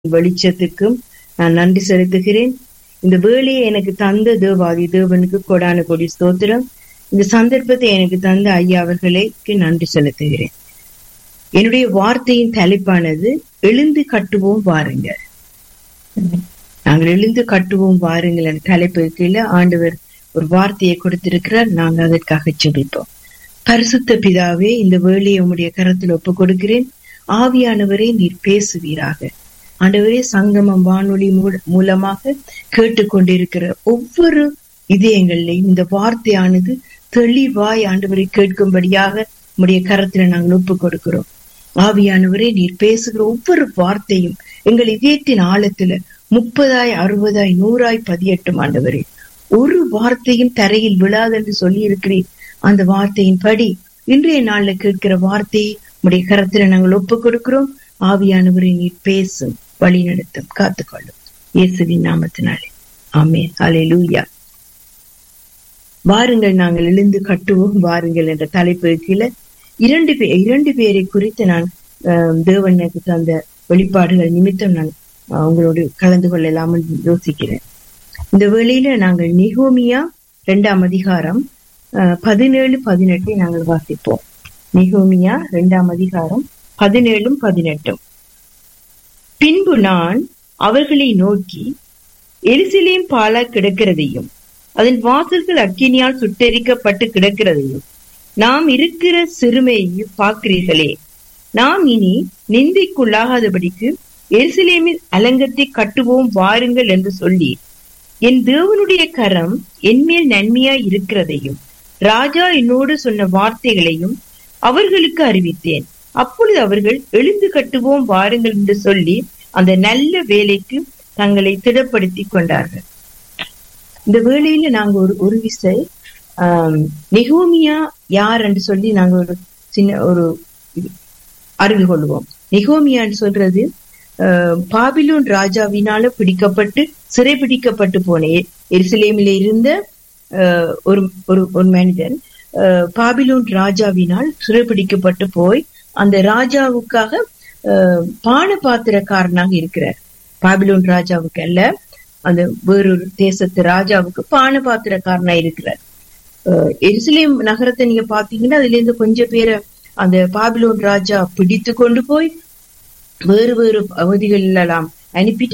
வெளிச்சத்துக்கும் நான் நன்றி செலுத்துகிறேன் இந்த வேலையை எனக்கு தந்த தேவாதி தேவனுக்கு கொடான கொடி ஸ்தோத்திரம் இந்த சந்தர்ப்பத்தை எனக்கு தந்த ஐயா அவர்களுக்கு நன்றி செலுத்துகிறேன் என்னுடைய வார்த்தையின் தலைப்பானது எழுந்து கட்டுவோம் வாருங்கள் நாங்கள் எழுந்து கட்டுவோம் வாருங்கள் என்ற தலைப்பு கீழே ஆண்டவர் ஒரு வார்த்தையை கொடுத்திருக்கிறார் நாங்கள் அதற்காக செபிப்போம் பரிசுத்த பிதாவே இந்த வேலையை உம்முடைய கரத்தில் ஒப்புக் கொடுக்கிறேன் ஆவியானவரே நீர் பேசுவீராக ஆண்டவரே சங்கமம் வானொலி மூலமாக கேட்டுக்கொண்டிருக்கிற ஒவ்வொரு இதயங்களிலையும் இந்த வார்த்தையானது தெளிவாய் ஆண்டவரை கேட்கும்படியாக உம்முடைய கரத்துல நாங்கள் ஒப்புக் கொடுக்கிறோம் ஆவியானவரே நீர் பேசுகிற ஒவ்வொரு வார்த்தையும் எங்கள் இதயத்தின் ஆழத்துல முப்பதாய் அறுபதாய் நூறாய் பதியட்டும் ஆண்டவரே ஒரு வார்த்தையும் தரையில் விழாது என்று சொல்லி இருக்கிறேன் அந்த வார்த்தையின் படி இன்றைய நாள்ல கேட்கிற வார்த்தையை உடைய கரத்துல நாங்கள் ஒப்புக் கொடுக்கிறோம் ஆவியானவரை நீர் பேசும் வழி நடத்தும் காத்துக்கொள்ளும் இயேசுவின் நாமத்தினாலே ஆமே அலை லூயா வாருங்கள் நாங்கள் எழுந்து கட்டுவோம் வாருங்கள் என்ற தலைப்பு கீழே இரண்டு பேர் இரண்டு பேரை குறித்து நான் தேவனுக்கு தந்த வெளிப்பாடுகள் நிமித்தம் நான் உங்களோடு கலந்து கொள்ளலாம் யோசிக்கிறேன் இந்த வேளையில நாங்கள் நிகோமியா இரண்டாம் அதிகாரம் பதினேழு பதினெட்டை நாங்கள் வாசிப்போம் நிகோமியா இரண்டாம் அதிகாரம் பதினேழும் பதினெட்டும் பின்பு நான் அவர்களை நோக்கி எரிசிலையும் பாலா கிடக்கிறதையும் அதன் வாசல்கள் அக்கினியால் சுட்டெரிக்கப்பட்டு கிடக்கிறதையும் நாம் இருக்கிற சிறுமையை பார்க்கிறீர்களே நாம் இனி நிந்தைக்குள்ளாகாதபடிக்கு எருசலேமின் அலங்கத்தை கட்டுவோம் வாருங்கள் என்று சொல்லி என் தேவனுடைய கரம் என்மேல் நன்மையாய் இருக்கிறதையும் ராஜா என்னோடு சொன்ன வார்த்தைகளையும் அவர்களுக்கு அறிவித்தேன் அப்பொழுது அவர்கள் எழுந்து கட்டுவோம் வாருங்கள் என்று சொல்லி அந்த நல்ல வேலைக்கு தங்களை திடப்படுத்தி கொண்டார்கள் இந்த வேளையில நாங்க ஒரு ஒரு விசை ஆஹ் நிகோமியா யார் என்று சொல்லி நாங்க ஒரு சின்ன ஒரு அறிந்து கொள்வோம் நிகோமியான்னு சொல்றது பாபிலோன் ராஜாவினால பிடிக்கப்பட்டு சிறைபிடிக்கப்பட்டு போன எருசலேமில இருந்த ஒரு ஒரு ஒரு மனிதன் பாபிலோன் ராஜாவினால் சிறைபிடிக்கப்பட்டு போய் அந்த ராஜாவுக்காக பான பாத்திரக்காரனாக இருக்கிறார் பாபிலோன் ராஜாவுக்கு அல்ல அந்த வேறொரு தேசத்து ராஜாவுக்கு பான பாத்திரக்காரனா இருக்கிறார் எருசலேம் நகரத்தை நீங்க பாத்தீங்கன்னா அதுல இருந்து கொஞ்சம் பேரை அந்த பாபிலோன் ராஜா பிடித்து கொண்டு போய் வேறு வேறு பகுதிகள் எல்லாம் அனுப்பிட்டு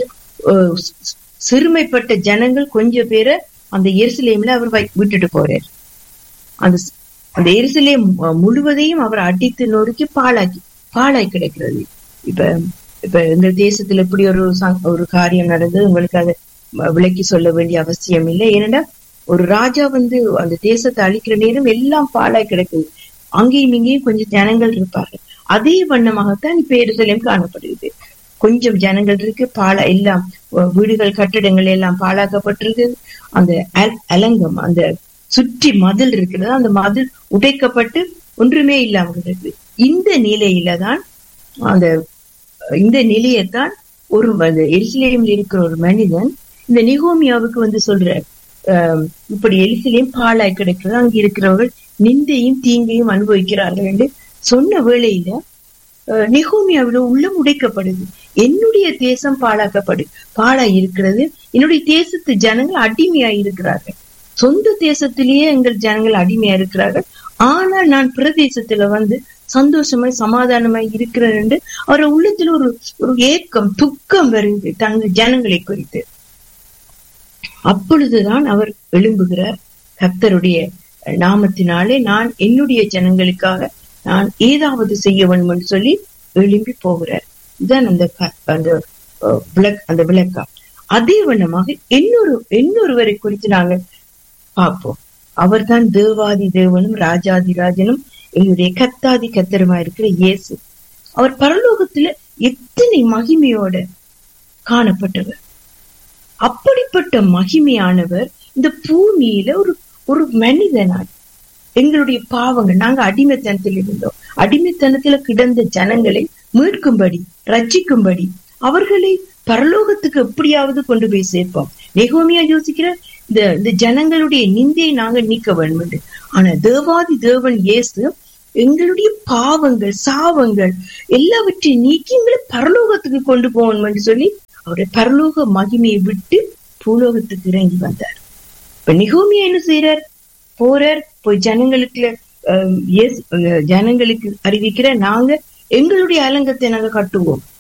சிறுமைப்பட்ட ஜனங்கள் கொஞ்சம் பேரை அந்த எருசலேம்ல அவர் விட்டுட்டு போறார் அந்த அந்த எருசலேம் முழுவதையும் அவர் அடித்து நொறுக்கி பாழாக்கி பாழாய் கிடைக்கிறது இப்ப இப்ப இந்த தேசத்துல இப்படி ஒரு ஒரு காரியம் நடந்தது உங்களுக்கு அதை விளக்கி சொல்ல வேண்டிய அவசியம் இல்லை ஏனென்றா ஒரு ராஜா வந்து அந்த தேசத்தை அழிக்கிற நேரம் எல்லாம் பாழாய் கிடக்குது அங்கேயும் இங்கேயும் கொஞ்சம் ஜனங்கள் இருப்பார்கள் அதே வண்ணமாகத்தான் இப்ப எருசலேம் காணப்படுகிறது கொஞ்சம் ஜனங்கள் இருக்கு பாலா எல்லாம் வீடுகள் கட்டிடங்கள் எல்லாம் பாழாக்கப்பட்டிருக்கு அந்த அலங்கம் அந்த சுற்றி மதில் இருக்கிறது அந்த மதில் உடைக்கப்பட்டு ஒன்றுமே இல்லாமல் இருக்கு இந்த நிலையில தான் அந்த இந்த நிலையத்தான் ஒரு அந்த எரிசிலேமில் இருக்கிற ஒரு மனிதன் இந்த நிகோமியாவுக்கு வந்து சொல்ற இப்படி எரிசிலையும் பாலாய் கிடைக்கிறது அங்க இருக்கிறவர்கள் நிந்தையும் தீங்கையும் அனுபவிக்கிறார்கள் என்று சொன்ன வேளையில நிகோமியாவில உள்ளம் உடைக்கப்படுது என்னுடைய தேசம் பாழாக்கப்படு பாழாய் இருக்கிறது என்னுடைய தேசத்து ஜனங்கள் அடிமையா இருக்கிறார்கள் சொந்த தேசத்திலேயே எங்கள் ஜனங்கள் அடிமையா இருக்கிறார்கள் ஆனால் நான் பிரதேசத்துல வந்து சந்தோஷமாய் சமாதானமாய் இருக்கிறேன் என்று அவர் உள்ளத்துல ஒரு ஒரு ஏக்கம் துக்கம் வருது தங்கள் ஜனங்களை குறித்து அப்பொழுதுதான் அவர் எழும்புகிறார் கர்த்தருடைய நாமத்தினாலே நான் என்னுடைய ஜனங்களுக்காக நான் ஏதாவது செய்ய வேண்டும் என்று சொல்லி எழும்பி போகிறார் இதுதான் அந்த அந்த விளக் அந்த விளக்கம் அதே வண்ணமாக இன்னொரு இன்னொருவரை குறித்து நாங்கள் பார்ப்போம் அவர்தான் தேவாதி தேவனும் ராஜாதி ராஜனும் எங்களுடைய கத்தாதி கத்தருமா இருக்கிற இயேசு அவர் பரலோகத்துல எத்தனை மகிமையோட காணப்பட்டவர் அப்படிப்பட்ட மகிமையானவர் இந்த பூமியில ஒரு ஒரு மனிதனாய் எங்களுடைய பாவங்கள் நாங்க அடிமைத்தனத்தில் இருந்தோம் அடிமைத்தனத்துல கிடந்த ஜனங்களை மீட்கும்படி ரட்சிக்கும்படி அவர்களை பரலோகத்துக்கு எப்படியாவது கொண்டு போய் சேர்ப்போம் நெகோமியா யோசிக்கிற இந்த இந்த ஜனங்களுடைய நிந்தையை நாங்க நீக்க வேண்டும் ஆனா தேவாதி தேவன் இயேசு எங்களுடைய பாவங்கள் சாவங்கள் எல்லாவற்றையும் நீக்கி எங்களை பரலோகத்துக்கு கொண்டு போகணும் சொல்லி அவருடைய பரலோக மகிமையை விட்டு பூலோகத்துக்கு இறங்கி வந்தார் இப்ப நிகோமியா என்ன செய்யறார் போறார் போய் ஜனங்களுக்கு அஹ், yes, அஹ், ஜனங்களுக்கு அறிவிக்கிற நாங்க எங்களுடைய அலங்கத்தை நாங்க கட்டுவோம்